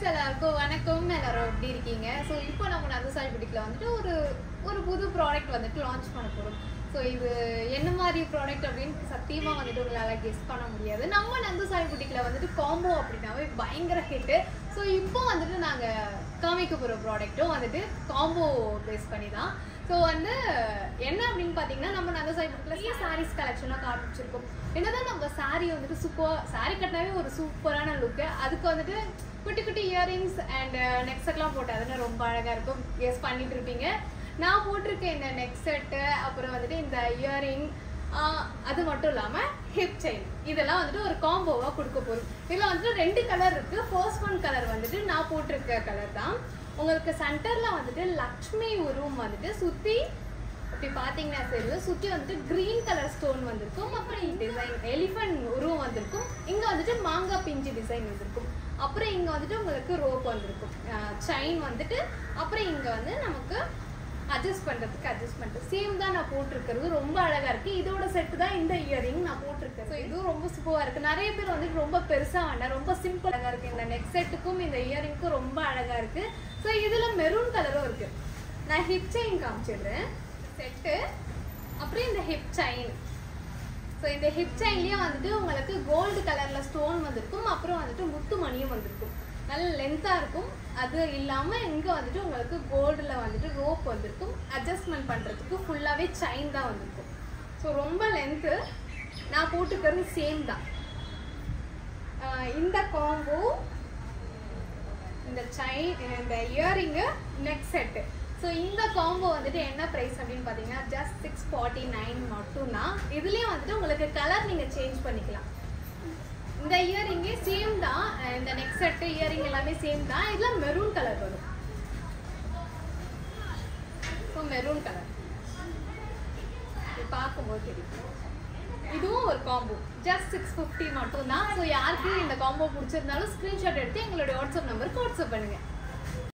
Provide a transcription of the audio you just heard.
friends எல்லாருக்கும் வணக்கம் எல்லாரும் எப்படி இருக்கீங்க ஸோ இப்போ நம்ம நந்தசாய் புட்டிக்கில் வந்துட்டு ஒரு ஒரு புது ப்ராடக்ட் வந்துட்டு லான்ச் பண்ண போகிறோம் ஸோ இது என்ன மாதிரி ப்ராடக்ட் அப்படின்னு சத்தியமாக வந்துட்டு உங்களால் கெஸ் பண்ண முடியாது நம்ம நந்தசாய் புட்டிக்கில் வந்துட்டு காம்போ அப்படின்னாவே பயங்கர ஹிட்டு ஸோ இப்போ வந்துட்டு நாங்கள் காமிக்க போகிற ப்ராடக்ட்டும் வந்துட்டு காம்போ பேஸ் பண்ணி தான் ஸோ வந்து என்ன அப்படின்னு பார்த்தீங்கன்னா நம்ம நந்த சைட் நிறைய சாரீஸ் கலெக்ஷனாக காமிச்சிருக்கோம் என்னதான் நம்ம saree வந்துட்டு சூப்பர் saree கட்டினாவே ஒரு சூப்பரான லுக்கு அதுக்கு வந்துட்டு குட்டி குட்டி இயரிங்ஸ் அண்ட் நெக் செட்லாம் போட்டு அதுன்னு ரொம்ப அழகாக இருக்கும் எஸ் பண்ணிட்டு இருப்பீங்க நான் போட்டிருக்கேன் இந்த நெக் செட்டு அப்புறம் வந்துட்டு இந்த இயரிங் அது மட்டும் இல்லாமல் ஹிப் செயின் இதெல்லாம் வந்துட்டு ஒரு காம்போவாக கொடுக்க போகிறோம் இதில் வந்துட்டு ரெண்டு கலர் இருக்குது ஃபர்ஸ்ட் ஒன் கலர் வந்துட்டு நான் போட்டிருக்க கலர் தான் உங்களுக்கு சென்டரில் வந்துட்டு லக்ஷ்மி உருவம் வந்துட்டு சுற்றி அப்படி பார்த்தீங்கன்னா தெரியும் சுற்றி வந்துட்டு க்ரீன் கலர் ஸ்டோன் வந்திருக்கும் அப்புறம் டிசைன் எலிஃபண்ட் உருவம் வந்திருக்கும் இங்கே வந்துட்டு மாங்காய் பிஞ்சு டிசைன் வந்திருக்கும் அப்புறம் இங்கே வந்துட்டு உங்களுக்கு ரோப் வந்திருக்கும் செயின் வந்துட்டு அப்புறம் இங்கே வந்து நமக்கு அட்ஜஸ்ட் பண்ணுறதுக்கு அட்ஜஸ்ட்மெண்ட் சேம் தான் நான் போட்டிருக்கிறது ரொம்ப அழகாக இருக்குது இதோட செட்டு தான் இந்த இயரிங் நான் போட்டிருக்கேன் ஸோ இதுவும் ரொம்ப சூப்பராக இருக்குது நிறைய பேர் வந்துட்டு ரொம்ப பெருசாக வேண்டாம் ரொம்ப சிம்பிள் அழகாக இருக்குது இந்த நெக் செட்டுக்கும் இந்த இயரிங்க்கும் ரொம்ப அழகாக இருக்குது ஸோ இதில் மெரூன் கலரும் இருக்குது நான் ஹிப் செயின் காமிச்சிடுறேன் செட்டு அப்புறம் இந்த ஹிப் செயின் ஸோ இந்த ஹிப் செயின்லேயும் வந்துட்டு உங்களுக்கு கோல்டு கலரில் ஸ்டோன் வந்திருக்கும் அப்புறம் வந்துட்டு முத்து மணியும் வந்திருக்கும் நல்ல லென்த்தாக இருக்கும் அது இல்லாமல் இங்கே வந்துட்டு உங்களுக்கு கோல்டில் வந்துட்டு ரோப் வந்திருக்கும் அட்ஜஸ்ட்மெண்ட் பண்ணுறதுக்கு ஃபுல்லாகவே செயின் தான் வந்திருக்கும் ஸோ ரொம்ப லென்த்து நான் போட்டுக்கிறது சேம் தான் ஆஹ் இந்த காம்போ இந்த செயின் இந்த இயரிங்கு நெக் செட்டு ஸோ இந்த காம்போ வந்துட்டு என்ன ப்ரைஸ் அப்படின்னு பார்த்தீங்கன்னா ஜஸ்ட் சிக்ஸ் ஃபார்ட்டி நைன் மட்டும்தான் இதுலேயும் வந்துட்டு உங்களுக்கு கலர் நீங்கள் சேஞ்ச் பண்ணிக்கலாம் இந்த இயரிங்கே சேம் தான் அஹ் இந்த நெக் செட்டு இயரிங் எல்லாமே சேம் தான் இதில் மெரூன் கலர் வரும் ஸோ மெரூன் கலர் இது பார்க்கும்போது தெரியும் இதுவும் ஒரு காம்போ ஜஸ்ட் சிக்ஸ் ஃபிஃப்டி மட்டும் தான் ஸோ யாருக்கு இந்த காம்போ பிடிச்சிருந்தாலும் ஸ்க்ரீன்ஷாட் எடுத்து எங்களுடைய வாட்ஸ்அப் நம்பருக்கு வாட்ஸ்அப் பண்ணுங்கள்